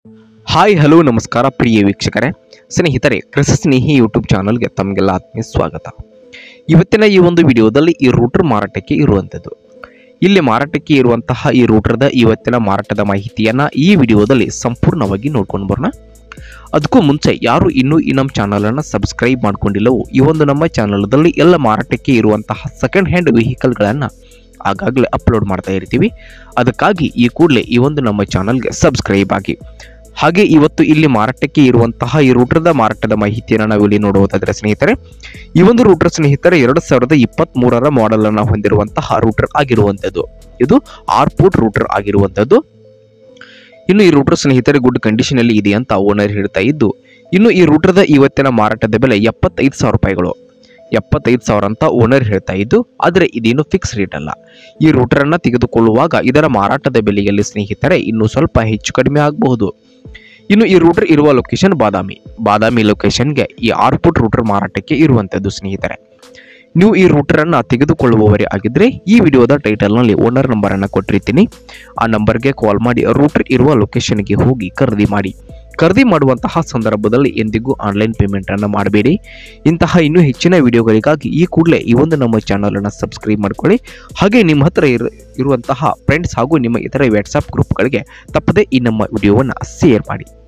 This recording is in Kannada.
ಹಾಯ್ ಹಲೋ ನಮಸ್ಕಾರ ಪ್ರಿಯ ವೀಕ್ಷಕರೇ ಸ್ನೇಹಿತರೆ ಕೃಷಿ ಸ್ನೇಹಿ ಯೂಟ್ಯೂಬ್ ಚಾನಲ್ಗೆ ತಮಗೆಲ್ಲ ಆತ್ಮೀಯ ಸ್ವಾಗತ ಇವತ್ತಿನ ಈ ಒಂದು ವಿಡಿಯೋದಲ್ಲಿ ಈ ರೂಟರ್ ಮಾರಾಟಕ್ಕೆ ಇರುವಂಥದ್ದು ಇಲ್ಲಿ ಮಾರಾಟಕ್ಕೆ ಇರುವಂತಹ ಈ ರೂಟರ್ದ ಇವತ್ತಿನ ಮಾರಾಟದ ಮಾಹಿತಿಯನ್ನು ಈ ವಿಡಿಯೋದಲ್ಲಿ ಸಂಪೂರ್ಣವಾಗಿ ನೋಡ್ಕೊಂಡು ಬರೋಣ ಅದಕ್ಕೂ ಮುಂಚೆ ಯಾರು ಇನ್ನೂ ಈ ನಮ್ಮ ಚಾನಲನ್ನು ಸಬ್ಸ್ಕ್ರೈಬ್ ಮಾಡ್ಕೊಂಡಿಲ್ಲವೋ ಈ ಒಂದು ನಮ್ಮ ಚಾನಲ್ದಲ್ಲಿ ಎಲ್ಲ ಮಾರಾಟಕ್ಕೆ ಇರುವಂತಹ ಸೆಕೆಂಡ್ ಹ್ಯಾಂಡ್ ವೆಹಿಕಲ್ಗಳನ್ನು ಆಗಾಗಲೇ ಅಪ್ಲೋಡ್ ಮಾಡ್ತಾ ಇರ್ತೀವಿ ಅದಕ್ಕಾಗಿ ಈ ಕೂಡಲೇ ಈ ಒಂದು ನಮ್ಮ ಚಾನಲ್ಗೆ ಸಬ್ಸ್ಕ್ರೈಬ್ ಆಗಿ ಹಾಗೆ ಇವತ್ತು ಇಲ್ಲಿ ಮಾರಾಟಕ್ಕೆ ಇರುವಂತಹ ಈ ರೂಟರ್ದ ಮಾರಾಟದ ಮಾಹಿತಿಯನ್ನು ನಾವು ಇಲ್ಲಿ ನೋಡುವುದಾದರೆ ಸ್ನೇಹಿತರೆ ಈ ಒಂದು ರೂಟರ್ ಸ್ನೇಹಿತರೆ ಎರಡು ಸಾವಿರದ ಇಪ್ಪತ್ತ್ ಮೂರರ ಮಾಡೆಲ್ ಅನ್ನು ಹೊಂದಿರುವಂತಹ ರೂಟರ್ ಆಗಿರುವಂಥದ್ದು ಇದು ಆರ್ಪೋರ್ಟ್ ರೂಟರ್ ಆಗಿರುವಂಥದ್ದು ಇನ್ನು ಈ ರೂಟರ್ ಸ್ನೇಹಿತರೆ ಗುಡ್ ಕಂಡೀಷನ್ ಅಲ್ಲಿ ಇದೆ ಅಂತ ಓನರ್ ಹೇಳ್ತಾ ಇದ್ದು ಇನ್ನು ಈ ರೂಟರ್ದ ಇವತ್ತಿನ ಮಾರಾಟದ ಬೆಲೆ ಎಪ್ಪತ್ತೈದು ಸಾವಿರ ರೂಪಾಯಿಗಳು ಎಪ್ಪತ್ತೈದು ಸಾವಿರ ಅಂತ ಓನರ್ ಹೇಳ್ತಾ ಇದ್ದು ಆದರೆ ಇದೇನು ಫಿಕ್ಸ್ ರೇಟ್ ಅಲ್ಲ ಈ ರೂಟರ್ ಅನ್ನ ತೆಗೆದುಕೊಳ್ಳುವಾಗ ಇದರ ಮಾರಾಟದ ಬೆಲೆಯಲ್ಲಿ ಸ್ನೇಹಿತರೆ ಇನ್ನೂ ಸ್ವಲ್ಪ ಹೆಚ್ಚು ಕಡಿಮೆ ಆಗಬಹುದು ಇನ್ನು ಈ ರೂಟರ್ ಇರುವ ಲೊಕೇಶನ್ ಬಾದಾಮಿ ಬಾದಾಮಿ ಲೊಕೇಶನ್ಗೆ ಈ ಆರ್ಪುಟ್ ರೂಟರ್ ಮಾರಾಟಕ್ಕೆ ಇರುವಂಥದ್ದು ಸ್ನೇಹಿತರೆ ನೀವು ಈ ರೂಟರ್ ಅನ್ನ ತೆಗೆದುಕೊಳ್ಳುವವರೇ ಆಗಿದ್ರೆ ಈ ವಿಡಿಯೋದ ಟೈಟಲ್ನಲ್ಲಿ ಓನರ್ ನಂಬರ್ ಅನ್ನ ಕೊಟ್ಟಿರ್ತೀನಿ ಆ ನಂಬರ್ಗೆ ಕಾಲ್ ಮಾಡಿ ರೂಟರ್ ಇರುವ ಲೊಕೇಶನ್ಗೆ ಹೋಗಿ ಖರೀದಿ ಮಾಡಿ ಖರೀದಿ ಮಾಡುವಂತಹ ಸಂದರ್ಭದಲ್ಲಿ ಎಂದಿಗೂ ಆನ್ಲೈನ್ ಪೇಮೆಂಟ್ ಅನ್ನು ಮಾಡಬೇಡಿ ಇಂತಹ ಇನ್ನೂ ಹೆಚ್ಚಿನ ವಿಡಿಯೋಗಳಿಗಾಗಿ ಈ ಕೂಡಲೇ ಈ ಒಂದು ನಮ್ಮ ಚಾನಲ್ ಅನ್ನು ಸಬ್ಸ್ಕ್ರೈಬ್ ಮಾಡ್ಕೊಳ್ಳಿ ಹಾಗೆ ನಿಮ್ಮ ಹತ್ರ ಇರು ಇರುವಂತಹ ಫ್ರೆಂಡ್ಸ್ ಹಾಗೂ ನಿಮ್ಮ ಇತರ ವಾಟ್ಸಪ್ ಗ್ರೂಪ್ಗಳಿಗೆ ತಪ್ಪದೇ ಈ ನಮ್ಮ ವಿಡಿಯೋವನ್ನು ಶೇರ್ ಮಾಡಿ